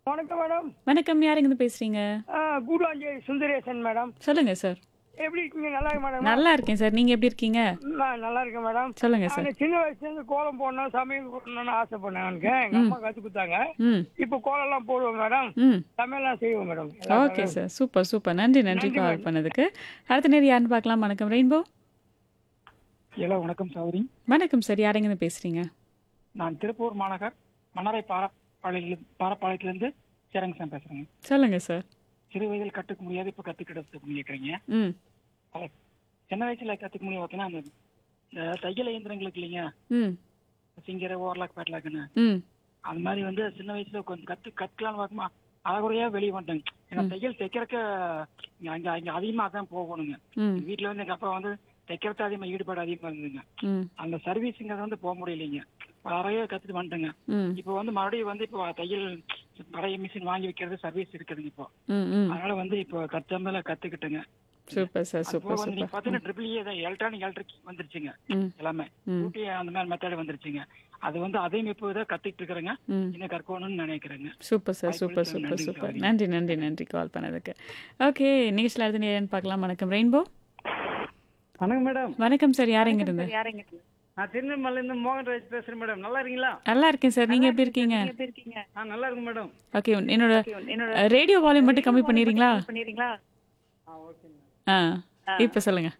வணக்கம் மேடம் வணக்கம் யாருங்க பேசுறீங்க ஆ, கூடுவாஞ்சேரி சுந்தரேசன் மேடம் சொல்லுங்க சார் எப்படி இருக்கீங்க நல்லா இருக்கு மேடம் நல்லா இருக்கேன் சார் நீங்க எப்படி இருக்கீங்க நான் நல்லா இருக்கேன் மேடம் சொல்லுங்க சார் நான் சின்ன வயசுல இருந்து கோலம் போடணும் சமையல் போடணும்னு ஆசைப்பட்டேன் எனக்கு எங்க அம்மா கத்து கொடுத்தாங்க ம் இப்போ கோலம் எல்லாம் போடுவோம் மேடம் ம் சமையல்லாம் செய்வோம் madam okay sir super super நன்றி நன்றி கால் பண்ணதுக்கு அடுத்த நேரம் யாருன்னு பார்க்கலாம் வணக்கம் ரெயின்போ ஹலோ வணக்கம் சௌரி வணக்கம் சார் யாருங்க பேசுறீங்க நான் திருப்பூர் மாநகர் மணரை பாரப்பாளையிலிருந்து பாரப்பாளையத்திலிருந்து சேரங்கசாமி பேசுறேங்க சொல்லுங்க சார் சிறு வயதில் கற்றுக்க முடியாது இப்போ கற்றுக்கிட்டு கேட்குறீங்க ம் சின்ன வயசுல கற்றுக்க முடியும் பார்த்தீங்கன்னா அந்த இந்த தையல் இயந்திரங்களுக்கு இல்லைங்க ம் சிங்கர் ஓவர்லாக் பேட்லாக்குன்னு ம் அது மாதிரி வந்து சின்ன வயசுல கொஞ்சம் கற்று கற்றுக்கலான்னு பார்க்குமா அழகுறையா வெளியே வந்துட்டேங்க ஏன்னா தையல் தைக்கிறக்க இங்க அங்க அங்க அதிகமா தான் போகணுங்க ம் வீட்டுல வந்து எங்க அப்பா வந்து தைக்கிறது அதிகமா ஈடுபாடு அதிகமா இருந்ததுங்க ம் அந்த சர்வீஸுங்கிறது வந்து போக முடியலைங்க நிறைய கத்துட்டு வந்துட்டேங்க ம் இப்போ வந்து மறுபடியும் வந்து இப்போ தையல் பழைய மிஷின் வாங்கி வைக்கிறது சர்வீஸ் இருக்குதுங்க இப்போ ம் ம் அதனால வந்து இப்போ கத்தாமல கத்துக்கிட்டுங்க சூப்பர் சார் அது போக சூப்பர் வந்து நீங்க சூப்பர் பாத்தீங்கன்னா ட்ரிபிள் ஏ எலக்ட்ரானிக் எலக்ட்ரிக் வந்துருச்சுங்க ம் எல்லாமே ம் ஊட்டி அந்த மாதிரி மெத்தட் வந்துருச்சுங்க அது வந்து அதையும் இப்போ தான் கத்துக்கிட்டு இருக்கிறேங்க ம் இன்னும் கற்கணும்னு நினைக்கிறேங்க சூப்பர் சார் சூப்பர் வாய்ப்பு சூப்பர் நன்றி, சூப்பர் சாரி. நன்றி நன்றி நன்றி கால் பண்ணதுக்கு ஓகே நிகழ்ச்சியில் அடுத்த நேரம் பார்க்கலாம் வணக்கம் ரெயின்போ வணக்கம் மேடம் வணக்கம் சார் யாருங்க இருந்து நான் திருநெல்வேலியிலிருந்து மோகன்ராஜ் பேசுறேன் மேடம் நல்லா இருக்கீங்களா நல்லா இருக்கேன் சார் நீங்க எப்படி இருக்கீங்க ஆ நல்லா இருக்கு மேடம் ஓகே என்னோட ரேடியோ வால்யூம் மட்டும் கம்மி பண்ணிடுறீங்களா ஆ ஓகே ஆ இப்போ சொல்லுங்க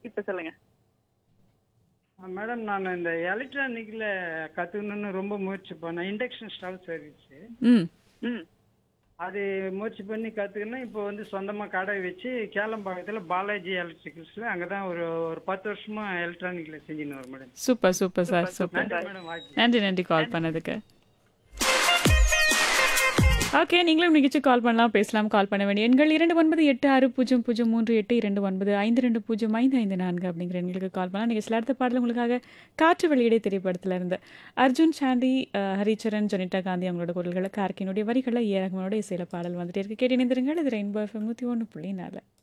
மேடம் நான் இந்த எலக்ட்ரானிக்ல கத்துக்கணும்னு ரொம்ப முயற்சி பண்ணேன் இண்டக்ஷன் ஸ்டவ் சர்வீஸ் ம் அது முயற்சி பண்ணி கற்றுக்கினா இப்போ வந்து சொந்தமாக கடை வச்சு கேளம்பாக்கத்தில் பாலாஜி எலக்ட்ரிக்கல்ஸில் அங்கே தான் ஒரு ஒரு பத்து வருஷமாக எலக்ட்ரானிக்கில் செஞ்சுன்னு வரோம் madam super super sir super நன்றி மேடம் வாய்ப்பு நன்றி நன்றி கால் பண்ணதுக்கு ஓகே நீங்களும் நிகழ்ச்சி கால் பண்ணலாம் பேசலாம் கால் பண்ண வேண்டிய எண்கள் இரண்டு ஒன்பது எட்டு ஆறு பூஜ்ஜியம் பூஜ்ஜியம் மூன்று எட்டு இரண்டு ஒன்பது ஐந்து ரெண்டு பூஜ்ஜியம் ஐந்து ஐந்து நான்கு அப்படிங்கிற எண்களுக்கு கால் பண்ணலாம் நீங்கள் சில அடுத்த பாடல் உங்களுக்காக காற்று வெளியிடை திரைப்படத்தில் இருந்து அர்ஜுன் சாண்டி அஹ், ஹரிச்சரன் ஜொனிட்டா காந்தி அவங்களோட குரல்களை கார்கினுடைய வரிகளை ஏ ரஹ்மானோட இசையில பாடல் வந்துட்டே இருக்கு கேட்டு இணைந்திருங்கள் இது ரெயின்போ எஃப்எம் நூற்றி ஒன்று புள்ளி நாலு